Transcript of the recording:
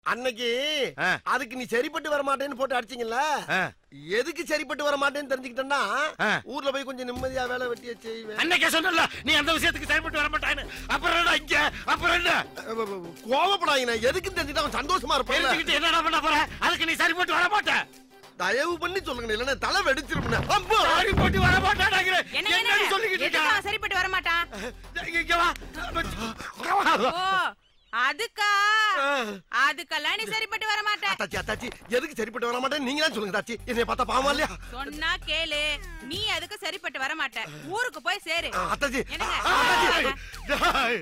அன்னைக்கு ஆ. அதுக்கு நீ சரிப்பட்டு வர மாட்டேன்னு போட்டு அடிச்சீங்கல்ல ஆ. எதுக்கு சரிப்பட்டு வர மாட்டேன்னு தெரிஞ்சுக்கிட்டேன்னா ஆ. ஊர்ல போய் கொஞ்சம் நிம்மதியா வேலை வெட்டிய செய்வேன் அன்னைக்கே சொன்னல நீ அந்த விஷயத்துக்கு செயல்பட்டு வர மாட்டான்னு அப்புறம் என்ன இங்க அப்புறம் என்ன கோவப்படாதீங்க எதுக்கு தெரிஞ்சுட்டு அவன் சந்தோஷமா இருப்பான் தெரிஞ்சுக்கிட்டு என்னடா பண்ண போற அதுக்கு நீ சரிப்பட்டு வர மாட்ட தயவு பண்ணி சொல்லுங்க இல்லன்னா தலை வெடிச்சிருப்பேன் அப்போ சாரி போட்டு வர மாட்டாடாங்கிற என்ன என்னன்னு என்ன சொல்லிக்கிட்டு எதுக்கு இருக்கா அவன் சரிப்பட்டு வர மாட்டான் இங்க வா ஓ அதுக்கா அதுக்கெல்லாம் நீ சரிப்பட்டு வர மாட்ட அத்தாச்சி அத்தாச்சி எதுக்கு சரிப்பட்டு வர மாட்டேன் நீங்க தான் சொல்லுங்க தாச்சி என்னைய பார்த்தா பாவமா இல்லையா சொன்னா கேளு நீ அதுக்கு சரிப்பட்டு வர மாட்ட ஊருக்கு போய் சேரு அத்தாச்சி என்னங்க? அத்தாச்சி